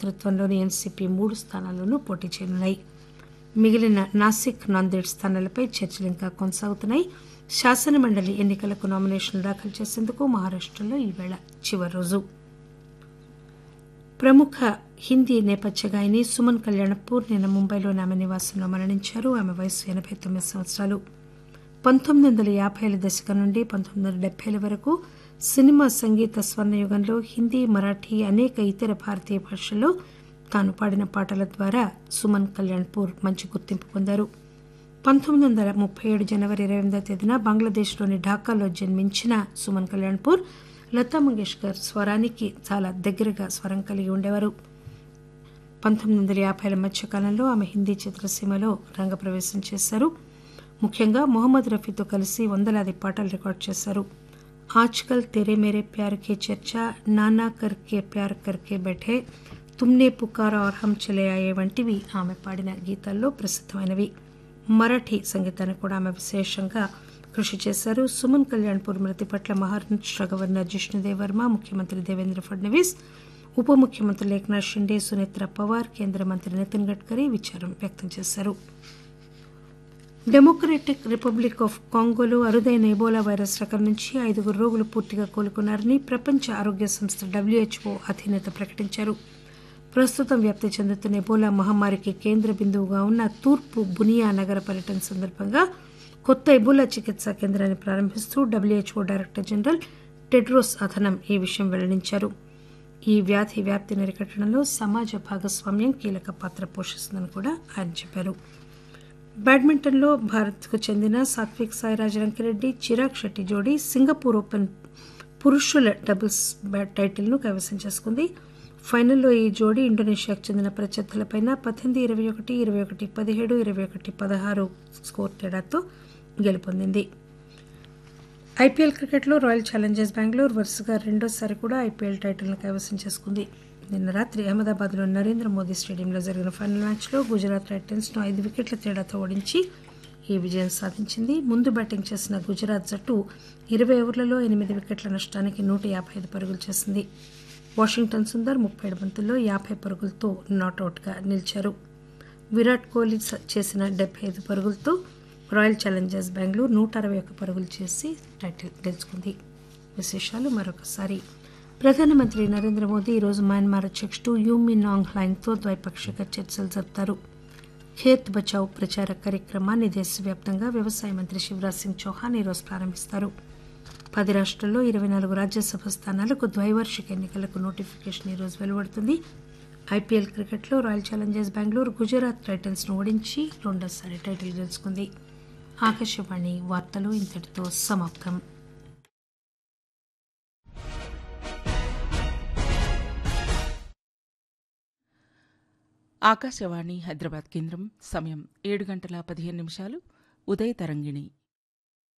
నేతృత్వంలోని ఎన్సీపీ మూడు స్థానాల్లోనూ పోటీ చేయనున్నాయి మిగిలిన నాసిక్ నాందేడ్ స్థానాలపై చర్చలు ఇంకా కొనసాగుతున్నాయి శాసనమండలి ఎన్నికలకు నామినేషన్లు దాఖలు చేసేందుకు మహారాష్టలో ఈవేళ చివరి రోజు ప్రముఖ హిందీ నేపథ్య గాయని సుమన్ కళ్యాణపూర్ నిన్న ముంబైలోని ఆమె నివాసంలో మరణించారు ఆమె వయసు ఎనబై తొమ్మిది సంవత్సరాలు పంతొమ్మిది వందల యాభైల దశకం నుండి పంతొమ్మిది వందల డెబ్బైల వరకు సినిమా సంగీత స్వర్ణయుగంలో హిందీ మరాఠీ అనేక ఇతర భారతీయ భాషల్లో తాను పాడిన పాటల ద్వారా సుమన్ కళ్యాణ్పూర్ మంచి గుర్తింపు పొందారు పంతొమ్మిది వందల ముప్పై ఏడు జనవరి ఇరవై ఎనిమిదో తేదీన బంగ్లాదేశ్లోని ఢాకాలో జన్మించిన సుమన్ కళ్యాణ్పూర్ లతా మంగేష్కర్ స్వరానికి చాలా దగ్గరగా స్వరం కలిగి ఉండేవారు పంతొమ్మిది వందల యాభైల మధ్యకాలంలో ఆమె హిందీ చిత్రసీమలో రంగప్రవేశం చేశారు ముఖ్యంగా మొహమ్మద్ రఫీతో కలిసి వందలాది పాటలు రికార్డు చేశారు ఆజ్కల్ తెరే మేరే ప్యార్ కే చర్చా నానా కర్కే ప్యార్ కర్కే బెఠే తుమ్నే పుకారా और हम చలే ఆయే వంటివి ఆమె పాడిన గీతాల్లో ప్రసిద్ధమైనవి మరాఠీ సంగీతాన్ని కూడా ఆమె విశేషంగా కృషి చేశారు సుమన్ కళ్యాణ్పూర్ మృతి పట్ల మహారాష్ట్ర గవర్నర్ జిష్ణుదేవ్ వర్మ ముఖ్యమంత్రి దేవేంద్ర ఫడ్నవీస్ ఉప ముఖ్యమంత్రి ఏక్నాథ్ షిండే సునేత్ర పవార్ కేంద్ర మంత్రి నితిన్ గడ్కరీ విచారం వ్యక్తం చేశారు డెమోక్రటిక్ రిపబ్లిక్ ఆఫ్ కాంగోలో అరుదైన ఎబోలా వైరస్ రకం నుంచి ఐదుగురు రోగులు పూర్తిగా కోలుకున్నారని ప్రపంచ ఆరోగ్య సంస్థ డబ్ల్యూహెచ్ఓ అధినేత ప్రకటించారు ప్రస్తుతం వ్యాప్తి చెందుతున్న ఎబోలా మహమ్మారికి కేంద్ర బిందువుగా ఉన్న తూర్పు బునియా నగర పర్యటన సందర్భంగా కొత్త ఎబోలా చికిత్సా కేంద్రాన్ని ప్రారంభిస్తూ WHO director general Tedros Adhanom ఈ విషయం వెల్లడించారు ఈ వ్యాధి వ్యాప్తిని అరికట్టడంలో సమాజ భాగస్వామ్యం కీలక పాత్ర పోషిస్తుందని కూడా ఆయన చెప్పారు బ్యాడ్మింటన్లో భారత్కు చెందిన సాత్విక్ సాయిరాజ్ రంకిరెడ్డి చిరాగ్ షెట్టి జోడీ సింగపూర్ ఓపెన్ పురుషుల డబుల్స్ బ్యాట్ టైటిల్ను కైవసం చేసుకుంది ఫైనల్లో ఈ జోడీ ఇండోనేషియాకు చెందిన ప్రత్యర్థులపై పద్దెనిమిది ఇరవై ఒకటి ఇరవై ఒకటి పదిహేడు ఇరవై ఒకటి పదహారు స్కోర్ తేడాతో గెలుపొందింది ఐపీఎల్ క్రికెట్లో రాయల్ ఛాలెంజర్స్ బెంగళూరు వరుసగా రెండోసారి కూడా ఐపీఎల్ టైటిల్ను కైవసం చేసుకుంది నిన్న రాత్రి అహ్మదాబాద్లో నరేంద్ర మోదీ స్టేడియంలో జరిగిన ఫైనల్ మ్యాచ్లో గుజరాత్ టైటన్స్ను ఐదు వికెట్ల తేడాతో ఓడించి ఈ విజయం సాధించింది ముందు బ్యాటింగ్ చేసిన గుజరాత్ జట్టు ఇరవై ఓవర్లలో ఎనిమిది వికెట్ల నష్టానికి నూట యాభై ఐదు పరుగులు చేసింది వాషింగ్టన్ సుందర్ ముప్పై ఏడు బంతుల్లో యాభై పరుగులతో నాటౌట్గా నిలిచారు విరాట్ కోహ్లీ చేసిన డెబ్బై ఐదు పరుగులతో రాయల్ ఛాలెంజర్స్ బెంగళూరు నూట అరవై ఒక్క పరుగులు చేసి టైటిల్ గెలుచుకుంది విశేషాలు మరొకసారి ప్రధానమంత్రి నరేంద్ర మోదీ ఈరోజు మయన్మార్ అధ్యక్షుడు యూమి నాంగ్ హ్లాంగ్తో ద్వైపాక్షిక చర్చలు జరుపుతారు ఖేత్ బచావ్ ప్రచార కార్యక్రమాన్ని దేశవ్యాప్తంగా వ్యవసాయ మంత్రి శివరాజ్ సింగ్ చౌహాన్ ఈరోజు ప్రారంభిస్తారు పది రాష్ట్రాల్లో ఇరవై నాలుగు రాజ్యసభ స్థానాలకు ద్వైవార్షిక ఎన్నికలకు నోటిఫికేషన్ ఈరోజు వెలువడుతుంది ఐపీఎల్ క్రికెట్లో రాయల్ ఛాలెంజర్స్ బెంగళూరు గుజరాత్ టైటన్స్ను ఓడించి రెండోసారి టైటిల్ గెలుచుకుంది ఆకాశవాణి వార్తలు ఇంతటితో సమాప్తం ఆకాశవాణి హైదరాబాద్ కేంద్రం సమయం ఏడు గంటల పదిహేను నిమిషాలు ఉదయ తరంగిణి